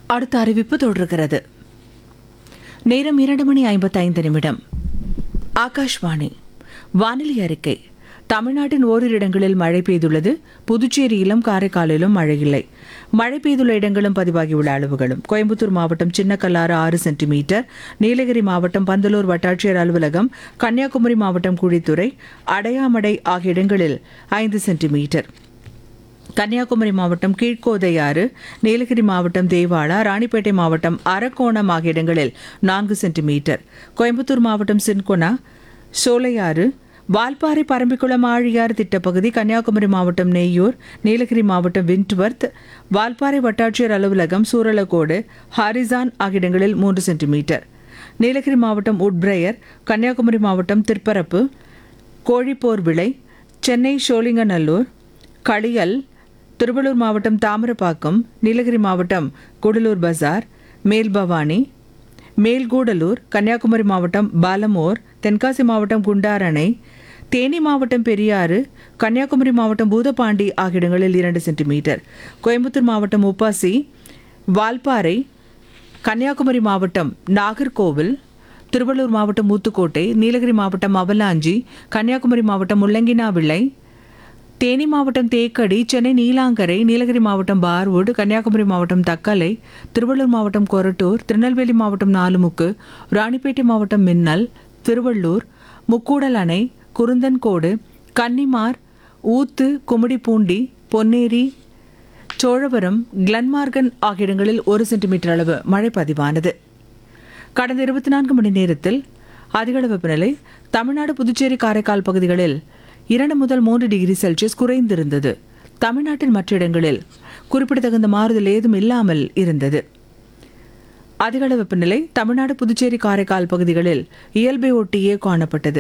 அடுத்த அறிவிப்பு தொடர்கிறது நேரம் இரண்டு மணி ஐம்பத்தைந்து நிமிடம் ஆகாஷ்வாணி வானிலை அறிக்கை தமிழ்நாட்டின் ஓரிரு இடங்களில் மழை பெய்துள்ளது புதுச்சேரியிலும் காரைக்காலிலும் மழை இல்லை மழை பெய்துள்ள இடங்களும் பதிவாகியுள்ள அளவுகளும் கோயம்புத்தூர் மாவட்டம் சின்னக்கல்லாறு ஆறு சென்டிமீட்டர் நீலகிரி மாவட்டம் பந்தலூர் வட்டாட்சியர் அலுவலகம் கன்னியாகுமரி மாவட்டம் குழித்துறை அடையாமடை ஆகிய இடங்களில் ஐந்து சென்டிமீட்டர் கன்னியாகுமரி மாவட்டம் கீழ்கோதையாறு நீலகிரி மாவட்டம் தேவாலா ராணிப்பேட்டை மாவட்டம் அரக்கோணம் ஆகிய இடங்களில் நான்கு சென்டிமீட்டர் கோயம்புத்தூர் மாவட்டம் சின்கொனா சோலையாறு வால்பாறை பரம்பிக்குளம் ஆழியாறு திட்டப்பகுதி கன்னியாகுமரி மாவட்டம் நெய்யூர் நீலகிரி மாவட்டம் விண்ட்வர்த் வால்பாறை வட்டாட்சியர் அலுவலகம் சூரலக்கோடு ஹாரிசான் ஆகிய இடங்களில் மூன்று சென்டிமீட்டர் நீலகிரி மாவட்டம் உட்பிரையர் கன்னியாகுமரி மாவட்டம் திருப்பரப்பு கோழிப்போர் விளை சென்னை சோழிங்கநல்லூர் களியல் திருவள்ளூர் மாவட்டம் தாமிரப்பாக்கம் நீலகிரி மாவட்டம் கூடலூர் பஜார் மேல்பவானி மேல்கூடலூர் கன்னியாகுமரி மாவட்டம் பாலமோர் தென்காசி மாவட்டம் குண்டாரணை தேனி மாவட்டம் பெரியாறு கன்னியாகுமரி மாவட்டம் பூதப்பாண்டி ஆகிய இடங்களில் இரண்டு சென்டிமீட்டர் கோயம்புத்தூர் மாவட்டம் உப்பாசி வால்பாறை கன்னியாகுமரி மாவட்டம் நாகர்கோவில் திருவள்ளூர் மாவட்டம் ஊத்துக்கோட்டை நீலகிரி மாவட்டம் அவலாஞ்சி கன்னியாகுமரி மாவட்டம் முள்ளங்கினாவிள்ளை தேனி மாவட்டம் தேக்கடி சென்னை நீலாங்கரை நீலகிரி மாவட்டம் பார்வுட் கன்னியாகுமரி மாவட்டம் தக்கலை திருவள்ளூர் மாவட்டம் கொரட்டூர் திருநெல்வேலி மாவட்டம் நாலுமுக்கு ராணிப்பேட்டை மாவட்டம் மின்னல் திருவள்ளூர் முக்கூடல் அணை குருந்தன்கோடு கன்னிமார் ஊத்து கும்மிடிப்பூண்டி பொன்னேரி சோழவரம் கிளன்மார்கன் ஆகிய இடங்களில் ஒரு சென்டிமீட்டர் அளவு மழை பதிவானது கடந்த இருபத்தி நான்கு மணி நேரத்தில் அதிகளவு வெப்பநிலை தமிழ்நாடு புதுச்சேரி காரைக்கால் பகுதிகளில் இரண்டு முதல் மூன்று டிகிரி செல்சியஸ் குறைந்திருந்தது தமிழ்நாட்டின் மற்ற இடங்களில் குறிப்பிடத்தகுந்த மாறுதல் ஏதும் இல்லாமல் இருந்தது அதிகளவு வெப்பநிலை தமிழ்நாடு புதுச்சேரி காரைக்கால் பகுதிகளில் இயல்பை ஒட்டியே காணப்பட்டது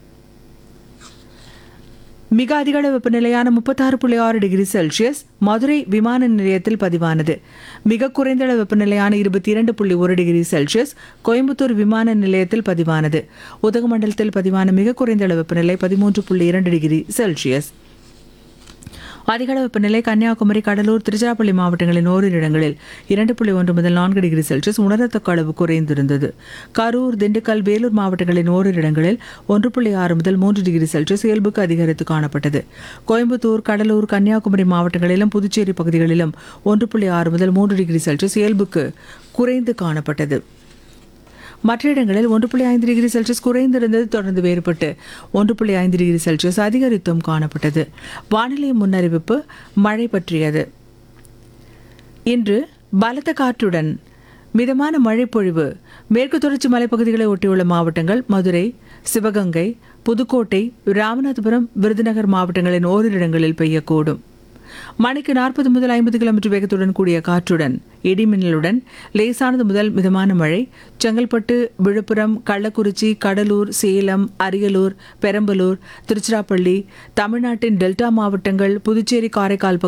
மிக அதிகளவு வெப்பநிலையான முப்பத்தாறு புள்ளி ஆறு டிகிரி செல்சியஸ் மதுரை விமான நிலையத்தில் பதிவானது மிக குறைந்த அளவு வெப்பநிலையான இருபத்தி இரண்டு புள்ளி ஒரு டிகிரி செல்சியஸ் கோயம்புத்தூர் விமான நிலையத்தில் பதிவானது உதகமண்டலத்தில் பதிவான மிக குறைந்த அளவு வெப்பநிலை பதிமூன்று புள்ளி இரண்டு டிகிரி செல்சியஸ் அதிகளவு வெப்பநிலை கன்னியாகுமரி கடலூர் திருச்சிராப்பள்ளி மாவட்டங்களின் ஓரிரு இடங்களில் இரண்டு புள்ளி ஒன்று முதல் நான்கு டிகிரி செல்சியஸ் உணரத்தக்க அளவு குறைந்திருந்தது கரூர் திண்டுக்கல் வேலூர் மாவட்டங்களின் ஓரிரு இடங்களில் ஒன்று புள்ளி ஆறு முதல் மூன்று டிகிரி செல்சியஸ் இயல்புக்கு அதிகரித்து காணப்பட்டது கோயம்புத்தூர் கடலூர் கன்னியாகுமரி மாவட்டங்களிலும் புதுச்சேரி பகுதிகளிலும் ஒன்று புள்ளி ஆறு முதல் மூன்று டிகிரி செல்சியஸ் இயல்புக்கு குறைந்து காணப்பட்டது மற்ற இடங்களில் ஒன்று புள்ளி ஐந்து டிகிரி செல்சியஸ் குறைந்திருந்தது தொடர்ந்து வேறுபட்டு ஒன்று புள்ளி ஐந்து டிகிரி செல்சியஸ் அதிகரித்தும் காணப்பட்டது வானிலை முன்னறிவிப்பு மழை பற்றியது இன்று பலத்த காற்றுடன் மிதமான மழைப்பொழிவு மேற்கு தொடர்ச்சி மலைப்பகுதிகளை ஒட்டியுள்ள மாவட்டங்கள் மதுரை சிவகங்கை புதுக்கோட்டை ராமநாதபுரம் விருதுநகர் மாவட்டங்களின் ஓரிரு இடங்களில் பெய்யக்கூடும் மணிக்கு நாற்பது முதல் ஐம்பது கிலோமீட்டர் வேகத்துடன் கூடிய காற்றுடன் இடிமின்னலுடன் லேசானது முதல் மிதமான மழை செங்கல்பட்டு விழுப்புரம் கள்ளக்குறிச்சி கடலூர் சேலம் அரியலூர் பெரம்பலூர் திருச்சிராப்பள்ளி தமிழ்நாட்டின் டெல்டா மாவட்டங்கள் புதுச்சேரி காரைக்கால் பகுதி